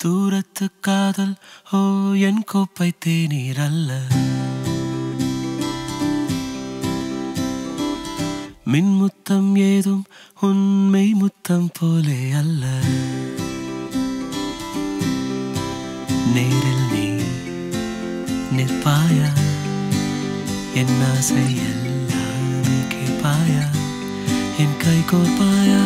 தூரத்து காதல் ஓ என் கோப்பை தேநீர் அல்ல மின்முத்தம் ஏதும் உண்மை முத்தம் போலே அல்ல நேரில் நீ நிற்பாயா என் ஆசை எல்லாமே கேட்பாயா என் கை கோர்ப்பாயா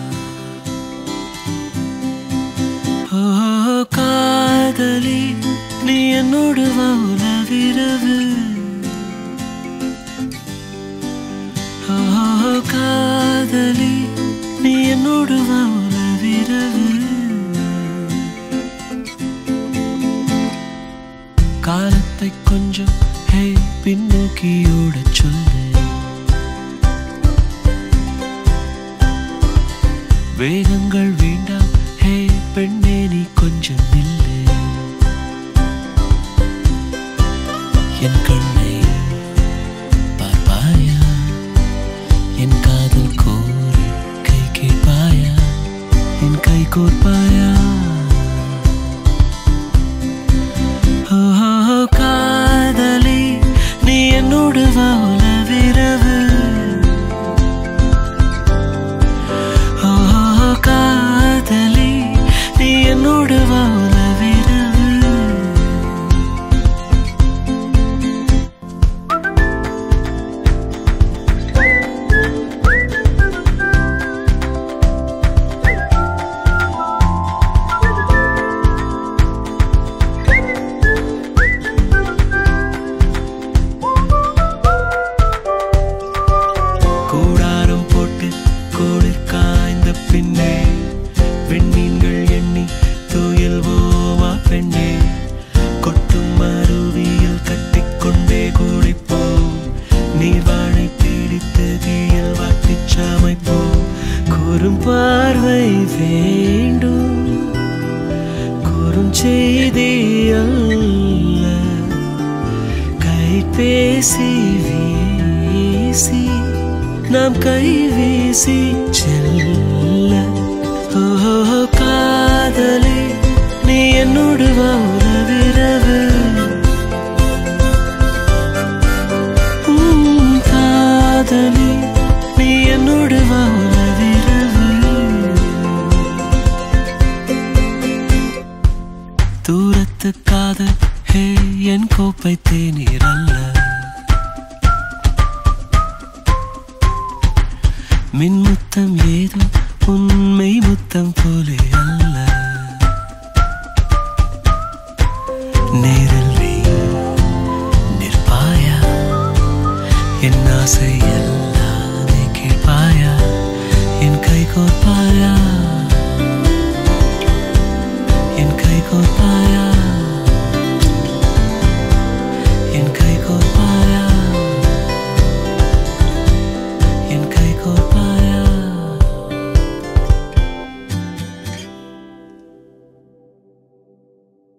ஓ காதலி நீ என்னோடு வா உலவிரவு ஓ காதலி நீ என்னோடு வா உலவிரவு காலத்தை கொஞ்சம் ஹே பின்னோக்கி ஓடச் சொல்லு வேகங்கள் வேண்டாம் ஹே பெண்ணே நீ கொஞ்சம் நில்லு என் கண்ணை பார்ப்பாயா என் காதல் கோரி கை கேட்பாயா என் கை கோர்ப்பாயா ஓ காதலி நீ என்னோடு வா உலவிரவு ஓ காதலி நீ என்னோடு வா உலவிரவு கூடாரம் போட்டு குளிர் காய்ந்த பின்னே பெண்மீன்கள் எண்ணி துயில்வோமா பெண்ணே கொட்டும் அருவியில் கட்டிக்கொண்டே குளிப்போம் நீர்வாழை பிடித்து தீயில் வாட்டிச் சமைப்போம் கூறும் பார்வை வேண்டும் குறுஞ்செய்தி அல்ல கைபேசி வீசி நாம் கை வீசி செல்ல ஓ காதலி நீ என்னோடு வா உறவிரவு உம், காதலி நீ என்னோடு வா உறவிரவு தூரத்து காதல் ஹே என் கோப்பை தேநீர் அல்ல மின்முத்தம் ஏதும் உண்மை முத்தம் போலே அல்ல நேரில் நீ நிற்பாயா என் ஆசை எல்லாமே கேட்பாயா என் கை கோர்ப்பாயா என் கை கோர்ப்பாயா